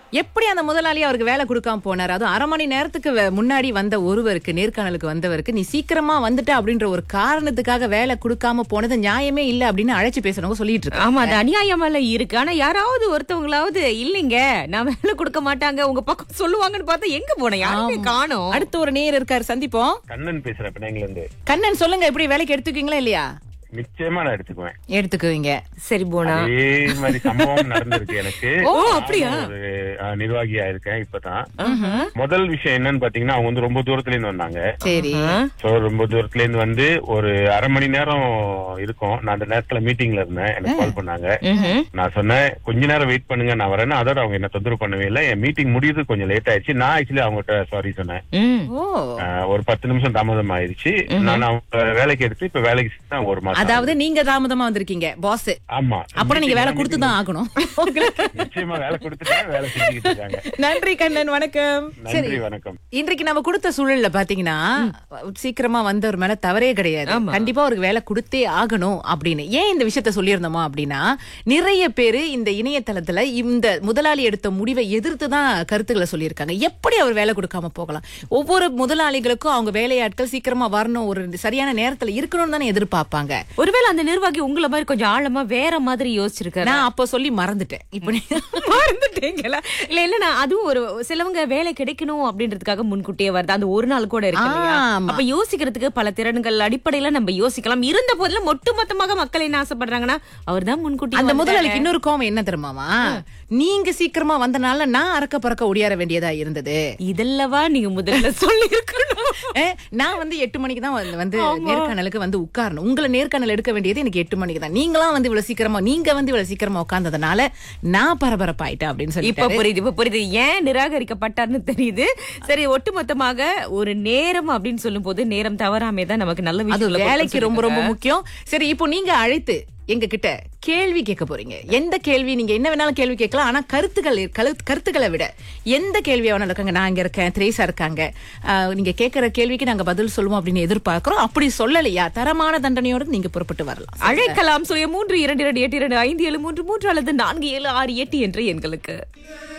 எப்படி அந்த முதலாளி அவருக்கு வேலை கொடுக்காம போனார் அதுவும் அரை மணி நேரத்துக்கு வே- முன்னாடி வந்த ஒருவருக்கு நேர்காணலுக்கு வந்தவருக்கு நீ சீக்கிரமா வந்துட்ட அப்படின்ற ஒரு காரணத்துக்காக வேலை கொடுக்காம போனது நியாயமே இல்ல அப்படின்னு அழைச்சு பேசுறவங்க சொல்லிட்டு இருக்காங்க ஆமா அது அநியாயமால இருக்கு ஆனா யாராவது ஒருத்தவங்களாவது இல்லைங்க நான் வேலை கொடுக்க மாட்டாங்க உங்க பக்கம் சொல்லுவாங்கன்னு பார்த்தா எங்க போனேன் யாருமே காணோம் அடுத்து ஒரு நேர் இருக்காரு சந்திப்போம் கண்ணன் பேசுறேன் பிள்ளைங்கள இருந்து கண்ணன் சொல்லுங்க எப்படி வேலைக்கு எடுத்துக்குவீங்களா இல்லையா நிச்சயமா நான் எடுத்துக்குவேன் எடுத்துக்குவீங்க சரி போனா அதே மாதிரி சம்பவம் நடந்திருக்கு எனக்கு ஓ, அப்படியா? நானும் ஒரு அஹ், நிர்வாகியா இருக்கேன் இப்பதான் முதல் விஷயம் என்னன்னு பாத்தீங்கன்னா அவங்க வந்து ரொம்ப தூரத்துல இருந்து வந்தாங்க சரி சோ ரொம்ப தூரத்துல இருந்து வந்து ஒரு அரை மணி நேரம் இருக்கும் நான் அந்த நேரத்துல மீட்டிங்ல இருந்தேன் எனக்கு கால் பண்ணாங்க நான் சொன்னேன் கொஞ்ச நேரம் வெயிட் பண்ணுங்க நான் வரேன்னு அதோட அவங்க என்ன தொந்தரவு பண்ணவே இல்லை என் மீட்டிங் முடியுது கொஞ்சம் லேட் ஆயிடுச்சு நான் ஆக்சுவலி அவங்ககிட்ட சாரி சொன்னேன் ம். ஓ அஹ், ஒரு பத்து நிமிஷம் தாமதம் ஆயிடுச்சு நான் அவங்க வேலைக்கு எடுத்து இப்ப வேலைக்கு சேர்த்து ஒரு மாசம் அதாவது நீங்க தாமதமா வந்திருக்கீங்க பாஸ் ஆமா அப்புறம் நீங்க வேலை கொடுத்து தான் ஆகணும் உங்களுக்கு நிச்சயமா வேலை கொடுத்துட்டேன் வேலை செஞ்சுக்கிட்டு இருக்காங்க நன்றி கண்ணன் வணக்கம் நன்றி வணக்கம் இன்றைக்கு நம்ம கொடுத்த சூழல்ல பாத்தீங்கன்னா சீக்கிரமா வந்தவர் மேல தவறே கிடையாது கண்டிப்பா அவருக்கு வேலை கொடுத்தே ஆகணும் அப்படின்னு ஏன் இந்த விஷயத்த சொல்லியிருந்தோமா அப்படின்னா நிறைய பேரு இந்த இணையதளத்துல இந்த முதலாளி எடுத்த முடிவை எதிர்த்து தான் கருத்துக்களை சொல்லியிருக்காங்க எப்படி அவர் வேலை கொடுக்காம போகலாம் ஒவ்வொரு முதலாளிகளுக்கும் அவங்க வேலையாட்கள் சீக்கிரமா வரணும் ஒரு சரியான நேரத்துல இருக்கணும்னு தானே எதிர்பார்ப்பாங்க ஒருவேளை அந்த நிர்வாகி உங்களை மாதிரி கொஞ்சம் ஆழமா வேற மாதிரி யோசிச்சிருக்காரு நான் அப்ப சொல்லி மறந்துட்டேன் இப்ப நீ- மறந்துட்டீங்களா இல்ல இல்ல அதுவும் ஒரு சிலவங்க வேலை கிடைக்கணும் அப்படின்றதுக்காக முன்கூட்டியே வருது அந்த ஒரு நாள் கூட இருக்கு இல்லையா? ஆமா. அப்ப யோசிக்கிறதுக்கு பல திறன்கள் அடிப்படையில நம்ம யோசிக்கலாம் இருந்த போதிலும் ஒட்டுமொத்தமாக மக்கள் என்ன ஆசைப்படுறாங்கன்னா அவர் தான் முன்கூட்டி அந்த வந்தாரு. முதலாளிக்கு இன்னொரு கோவம் என்ன தெரியுமாமா நீங்க சீக்கிரமா வந்தனால நான் அறக்க பறக்க ஒடியார வேண்டியதா இருந்தது இதெல்லவா நீங்க முதல்ல சொல்லி இருக்கணும் ஏ, நான் வந்து எட்டு மணிக்கு தான் வந்து- வந்து நேர்காணலுக்கு வந்து உட்காரணும் உங்களை நேர்காணல் எடுக்க வேண்டியது எனக்கு எட்டு மணிக்கு தான் நீங்களாம் வந்து இவ்வளவு சீக்கிரமா நீங்க வந்து இவ்வளவு சீக்கிரமா உட்கார்ந்ததுனால நான் பரபரப்பாயிட்டேன் அப்படின்னு சொல்லி இப்ப புரியுது இப்ப புரியுது ஏன் நிராகரிக்கப்பட்டார்னு தெரியுது சரி ஒட்டுமொத்தமாக ஒரு நேரம் அப்படின்னு சொல்லும் போது நேரம் தவறாமே தான் நமக்கு நல்ல அது விஷயம் வேலைக்கு ரொம்ப ரொம்ப முக்கியம் சரி இப்போ நீங்க அழைத்து எங்க கிட்ட கேள்வி கேட்க போறீங்க எந்த கேள்வி நீங்க என்ன வேணாலும் கேள்வி கேட்கலாம் ஆனா கருத்துக்கள் கரு- கருத்துக்களை விட எந்த கேள்வியா வேணாலும் இருக்காங்க நான் இங்க இருக்கேன் திரேசா இருக்காங்க ஆஹ், நீங்க கேட்கிற கேள்விக்கு நாங்க பதில் சொல்லுவோம் அப்படின்னு எதிர்பார்க்கிறோம் அப்படி சொல்லலையா தரமான தண்டனையோட நீங்க புறப்பட்டு வரலாம் அழைக்கலாம் சுய மூன்று இரண்டு இரண்டு எட்டு இரண்டு ஐந்து ஏழு மூன்று மூன்று அல்லது நான்கு ஏழு ஆறு எட்டு என்ற எண்களுக்கு